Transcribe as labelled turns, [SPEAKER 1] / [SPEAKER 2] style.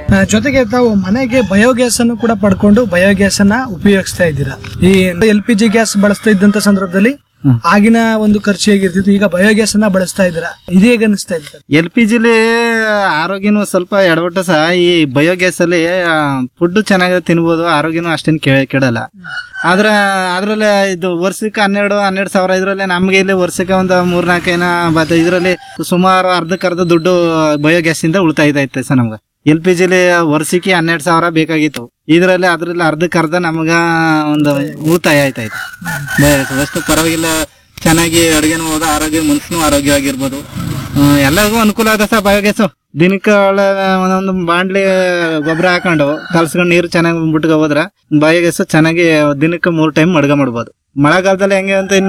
[SPEAKER 1] ಆ, ಜೊತೆಗೆ ತಾವು ಮನೆಗೆ ಬಯೋಗ್ಯಾಸ್ ಅನ್ನು ಕೂಡ ಪಡ್ಕೊಂಡು ಬಯೋಗ್ಯಾಸ್ ಅನ್ನ ಉಪಯೋಗಿಸ್ತಾ ಇದ್ದೀರಾ ಈ ಎಲ್ ಪಿ ಜಿ ಗ್ಯಾಸ್ ಬಳಸ್ತಾ ಇದ್ದಂತ ಸಂದರ್ಭದಲ್ಲಿ ಆಗಿನ ಒಂದು ಖರ್ಚು ಹೇಗಿರ್ತಿತ್ತು ಈಗ ಬಯೋಗ್ಯಾಸ್ ಅನ್ನ ಬಳಸ್ತಾ ಇದ್ದೀರಾ ಇದು ಹೇಗೆ ಅನಿಸ್ತಾ ಇದೆ ಸರ್?
[SPEAKER 2] ಎಲ್ ಪಿ ಜಿಲಿ ಆರೋಗ್ಯನೂ ಸ್ವಲ್ಪ ಎಡವಟ್ಟು ಸಹ ಈ ಬಯೋಗ್ಯಾಸ್ ಅಲ್ಲಿ ಫುಡ್ ಚೆನ್ನಾಗಿ ತಿನ್ಬೋದು ಆರೋಗ್ಯನೂ ಅಷ್ಟೇನು ಕೆ ಕೆಡಲ್ಲ ಆದ್ರ ಅದ್ರಲ್ಲಿ ಇದು ವರ್ಷಕ್ಕೆ ಹನ್ನೆರಡು ಹನ್ನೆರಡು ಸಾವಿರ ಇದ್ರಲ್ಲಿ ನಮ್ಗೆ ಇಲ್ಲಿ ವರ್ಷಕ್ಕೆ ಒಂದು ಮೂರ್ನಾಲ್ಕು ಏನ ಬತ್ತ ಇದ್ರಲ್ಲಿ ಸುಮಾರು ಅರ್ಧಕ್ಕರ್ಧ ದುಡ್ಡು ಬಯೋಗ್ಯಾಸ್ ಇಂದ ಉಳಿತಾಯ ಐತೆ ಸರ್ ನಮ್ಗೆ ಎಲ್ ಪಿ ಜಿಲಿ ವರ್ಷಕ್ಕೆ ಹನ್ನೆರಡು ಸಾವಿರ ಬೇಕಾಗಿತ್ತು ಇದ್ರಲ್ಲಿ ಅದ್ರಲ್ಲಿ ಅರ್ಧಕ್ಕರ್ಧ ನಮ್ಗ ಒಂದು ಉಳಿತಾಯ ಆಯ್ತಾಯ್ತು ಬಯೋಗ್ಯಾಸ್ ಅಷ್ಟು ಪರವಾಗಿಲ್ಲ ಚೆನ್ನಾಗಿ ಅಡುಗೆನೂ ಹೋದ ಆರೋಗ್ಯ ಮನ್ಸನು ಆರೋಗ್ಯವಾಗಿರ್ಬೋದು ಹ್ಮ್, ಎಲ್ಲರಿಗೂ ಅನುಕೂಲ ಆದ ಸರ್ ಬಯೋಗ್ಯಾಸು ದಿನಕ್ಕೆ ಒಳ್ಳೆ ಒಂದೊಂದು ಬಾಂಡ್ಲಿ ಗೊಬ್ಬರ ಹಾಕೊಂಡು ಕಲ್ಸ್ಕೊಂಡು ನೀರು ಚೆನ್ನಾಗಿ ಬಿಟ್ಕೊ ಹೋದ್ರ ಬಯೋಗ್ಯಾಸ್ ಚೆನ್ನಾಗಿ ದಿನಕ್ಕೆ ಮೂರ್ ಟೈಮ್ ಅಡ್ಗೆ ಮಾಡ್ಬೋದು ಮಳೆಗಾಲದಲ್ಲಿ ಹೆಂಗೆ ಅಂತ ಇನ್ನು